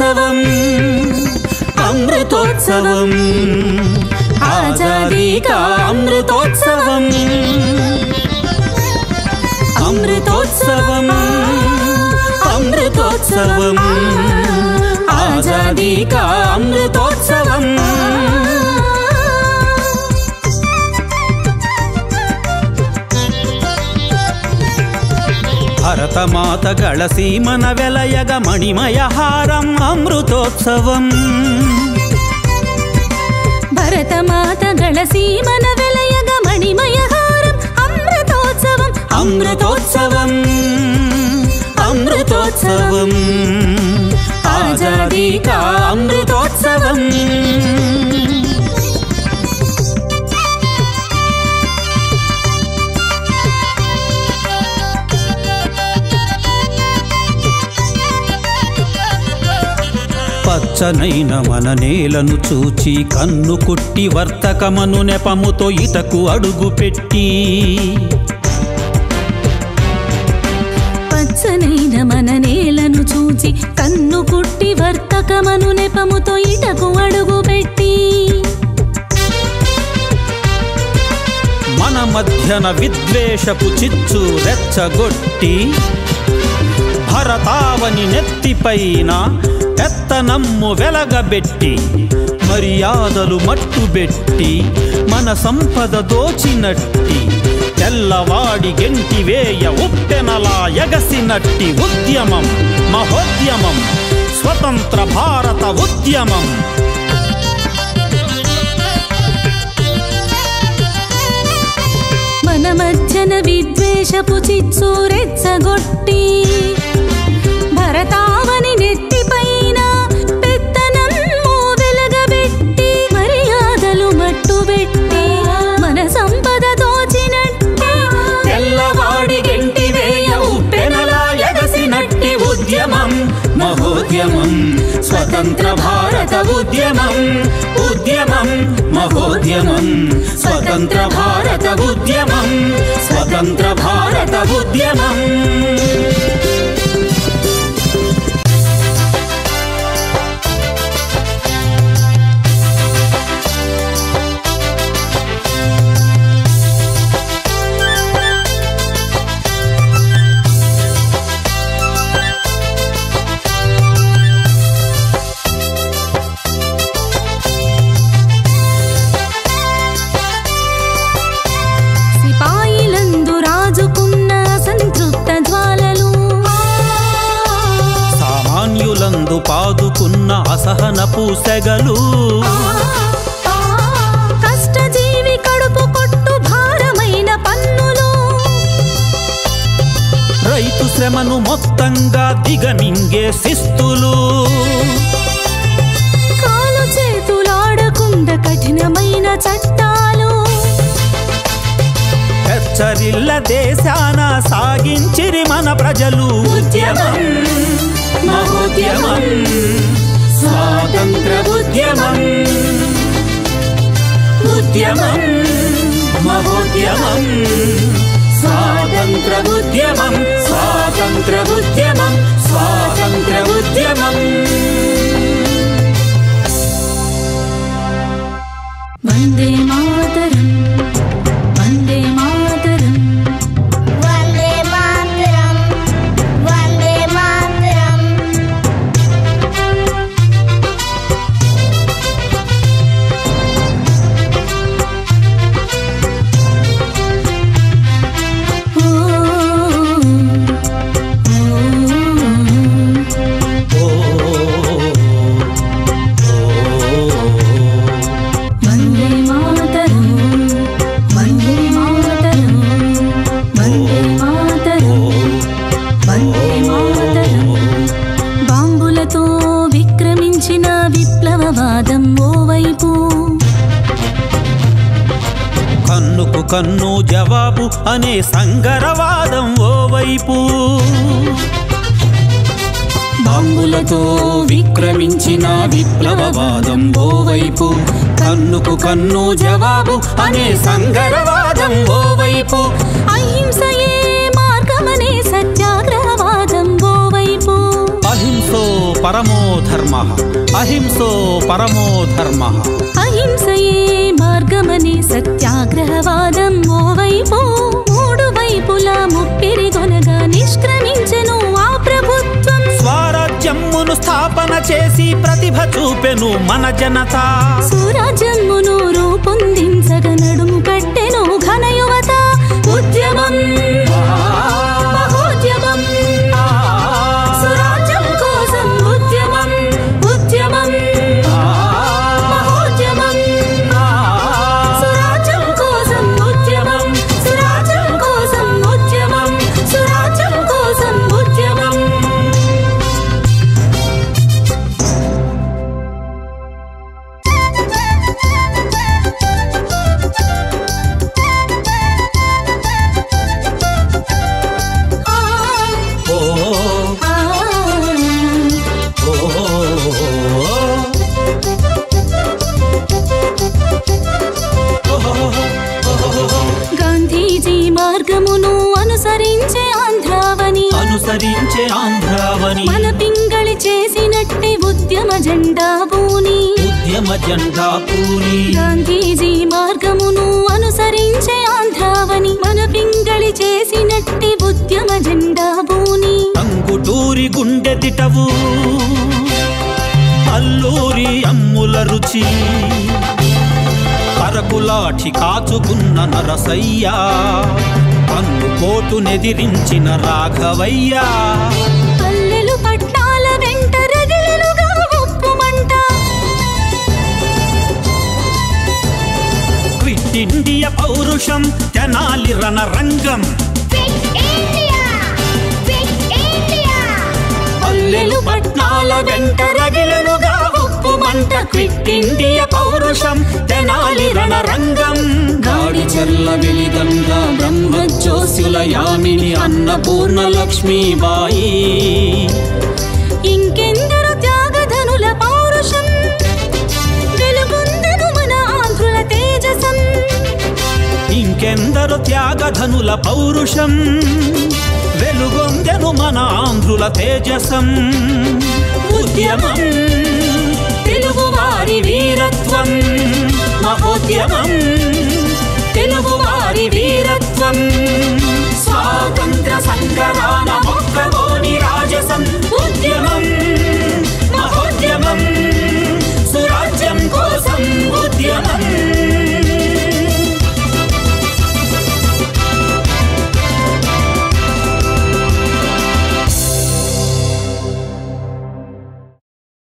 అమృతోత్సవం అమృతోత్సవం ఆజాదీ కా అమృతోత్సవం అమృతోత్సవం అమృతోత్సవం ఆజాదీ కా అమృతోత్సవం భరతమాతಗಳ సీమన వెలయగ మణిమయ హారం అమృతోత్సవం భరతమాతಗಳ సీమన వెలయగ మణిమయ హారం అమృతోత్సవం అమృతోత్సవం అమృతోత్సవం ఆజాదీ కా అమృతోత్సవం పచ్చనైన మన నేలను చూచి కన్ను కుట్టి వర్తకమను నెపముతో ఇటకు అడుగు పెట్టి పచ్చనైన మన నేలను చూచి కన్ను కుట్టి వర్తకమను నెపముతో ఇటకు అడుగు పెట్టి మన మధ్యన విద్వేషపు చిచ్చు రెచ్చగొట్టి భరతావని నెత్తిపైన పెత్తనమ్ము వెలగబెట్టి మర్యాదలు మట్టుబెట్టి మన సంపద దోచినట్టి తెల్లవాడి గెంటి వేయ ఉప్పెనలా ఎగసినట్టి ఉద్యమం మహోద్యమం స్వతంత్ర భారత ఉద్యమం మన మధ్యన విద్వేషపు చిచ్చు రెచ్చగొట్టి భరతావని నెత్తిపైన పెత్తనమ్ము వెలగబెట్టి మర్యాదలు మట్టుబెట్టి మన సంపద దోచినట్టి తెల్లవాడి గెంటి వేయ ఉప్పెనలా ఎగసినట్టి ఉద్యమం మహోద్యమం స్వతంత్ర భారత ఉద్యమం ఉద్యమం మహోద్యమం స్వతంత్ర భారత ఉద్యమం స్వతంత్ర భారత ఉద్యమం సిపాయిలందు రాజుకున్న సంతృప్త జ్వాలలు సామాన్యులందు పాదుకున్న అసహనపు సెగలు కష్టజీవి కడుపు కొట్టు భారమైన పన్నులు రైతు శ్రమను మొత్తంగా దిగమింగే శిస్తులు కాలు చేతులాడకుండా కఠినమైన చట్టాలు హెచ్చరిల్ల దేశాన సాగించిరి మన ప్రజలు ఉద్యమం మహోద్యమం స్వాతంత్ర ఉద్యమం ఉద్యమం మహోద్యమం స్వాతంత్ర ఉద్యమం స్వాతంత్ర ఉద్యమం స్వాతంత్ర ఉద్యమం వందే మాతరం వందే మాతరం వందే మాతరం వందే మాతరం ఓ, ఓ, ఓ వందే మాతరం వందే మాతరం వందే మాతరం వందే మాతరం బాంబులతో విక్రమించిన విప్లవవాదం ఓవైపు కన్నుకు కన్ను జవాబు అనే సంగరవాదం ఓవైపు బాంబులతో విక్రమించిన విప్లవవాదం ఓవైపు కన్నుకు కన్ను జవాబు అనే సంగరవాదం ఓవైపు అహింసయే మార్గమనే సత్యాగ్రహవాదం ఓవైపు అహింసో పరమో ధర్మ అహింసో పరమో ధర్మ అహింసయే మార్గమని సత్యాగ్రహవాదం ఓవైపు మూడు వైపులా ముప్పిరిగొనగా నిష్క్రమించెను ఆ ప్రభుత్వం స్వరాజ్యమును స్థాపన చేసి ప్రతిభ చూపెను మన జనత సురాజ్యమును రూపొందించగ నడుము కట్టెను ఘన యువత ఉద్యమం మహోద్యమం సురాజ్యం కోసం ఉద్యమం ఉద్యమం మహోద్యమం సురాజ్యం కోసం ఉద్యమం సురాజ్యం కోసం ఉద్యమం సురాజ్యం కోసం ఉద్యమం ఆ ఓ ఆ ఓ గాంధీజీ మార్గమును అనుసరించే ఆంధ్రావని అనుసరించే ఆంధ్రావని మన పింగళి చేసినట్టే ఉద్యమ జెండా బూని ఉద్యమ జెండా పూని గాంధీజీ మార్గమును అనుసరించే ఆంధ్రావని మన పింగళి చేసినట్టే ఉద్యమ జెండా బూని టంగుటూరి గుండె తిటవు అల్లూరి అమ్ముల రుచి కరకులాఠి కాచుకున్న నరసయ్య కన్ను కోటు నెదిరించిన రాఘవయ్య పల్లెలు పట్నాల వెంట రగిలెనుగా ఉప్పుమంట క్విట్ ఇండియా పౌరుషం Tenali రణరంగం Fit India! Fit India! పల్లెలు పట్నాల వెంట రగిలనుగా ఉప్పు మంట క్విట్ ఇండియా పౌరుషం తెనాలి రణరంగం గాడి చెల్ల వెలిగంగా బ్రహ్మజ్యోసుల యామిని అన్నపూర్ణ లక్ష్మీబాయి ఇంకెందరు త్యాగధనుల పౌరుషం వెలుగొందెను మన ఆంధ్రుల తేజసం ఇంకెందరు త్యాగధనుల పౌరుషం వెలుగొందెను మన ఆంధ్రుల తేజసం ఉద్యమం తెలుగువారి వీరత్వం మహోద్యమం తెలుగువారి వీరత్వం స్వాతంత్ర సంగ్రామ మొక్కవోని రాజసం ఉద్యమం